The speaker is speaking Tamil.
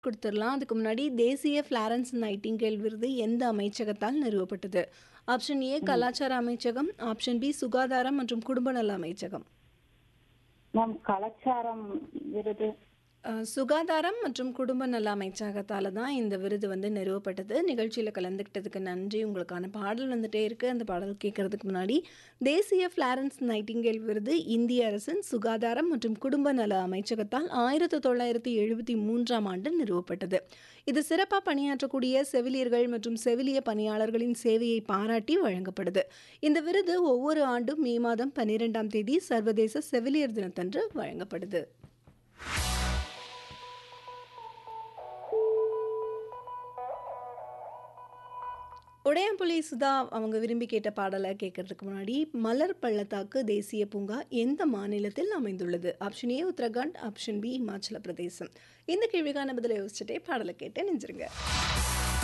குடுத்துரலாம். அதுக்கு முன்னாடி தேசிய ஃப்ளாரன்ஸ் நைட்டிங்கேல் விருது எந்த அமைச்சகத்தால் நிறுவப்பட்டது? ஆப்ஷன் ஏ ம். கலாச்சார அமைச்சகம், ஆப்ஷன் பி சுகாதாரம் மற்றும் குடும்ப நல அமைச்சகம். மேம் கலாச்சாரம் விருது அ சுகாதாரம் மற்றும் குடும்ப நல அமைச்சகத்தால தான் இந்த விருது வந்து நிறுவப்பட்டது. நிகழ்ச்சியில கலந்துக்கிட்டதுக்கு நன்றி. உங்களுக்கான பாடல் வந்துட்டே இருக்கு. அந்த பாடல் கேட்கறதுக்கு முன்னாடி, தேசிய ஃப்ளாரன்ஸ் நைட்டிங்கேல் விருது இந்திய அரசின் சுகாதாரம் மற்றும் குடும்ப நல அமைச்சகத்தால் 1973ஆம் ஆண்டு நிறுவப்பட்டது. இது சிறப்பா பணியாற்றக்கூடிய செவிலியர்கள் மற்றும் செவிலிய பணியாளர்களின் சேவையை பாராட்டி வழங்கப்படுது. இந்த விருது ஒவ்வொரு ஆண்டும் மே மாதம் 12ஆம் தேதி சர்வதேச செவிலியர் தினத்தன்று வழங்கப்படுது. உடையாம்புலி சுதா அவங்க விரும்பி கேட்ட பாடல கேட்கறதுக்கு முன்னாடி, மலர் பள்ளத்தாக்கு தேசிய பூங்கா எந்த மாநிலத்தில் அமைந்துள்ளது? Option A Uttarakhand, option B Himachal Pradesh. இந்த கேள்விக்கான பதில யோசிச்சுட்டே பாடல கேட்டு இணைஞ்சிருங்க.